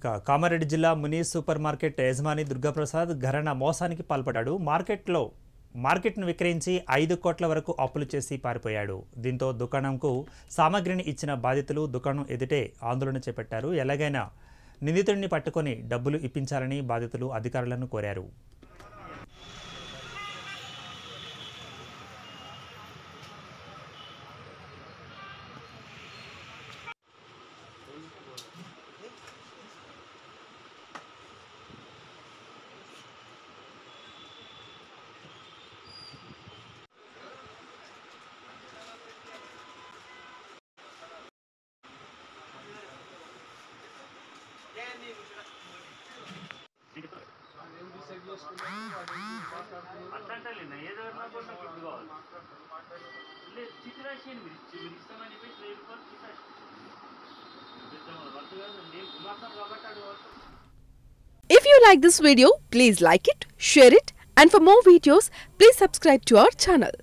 ఇక కామారెడ్డి జిల్లా ముని సూపర్ మార్కెట్ యజమాని దుర్గాప్రసాద్ ఘరణ మోసానికి పాల్పడ్డాడు మార్కెట్లో మార్కెట్ను విక్రయించి ఐదు కోట్ల వరకు అప్పులు చేసి పారిపోయాడు దీంతో దుకాణంకు సామాగ్రిని ఇచ్చిన బాధితులు దుకాణం ఎదుటే ఆందోళన చేపట్టారు ఎలాగైనా నిందితుడిని పట్టుకొని డబ్బులు ఇప్పించాలని బాధితులు అధికారులను కోరారు అట్లాంటలేనా ఏదో నాకు నాకు ఇప్పుడు కావాలి లేదు చిట్టి రాసేయండి మీరు ఇచ్చి- మీరు ఇస్తామని చెప్పేసి వెయ్యి రూపాయలు చిట్టి రాసి పెద్ద వర్క్ కాదు నేను కుమార్తెను కాబట్టి అడు work If you like this video, please like it, share it, and for more videos, please subscribe to our channel.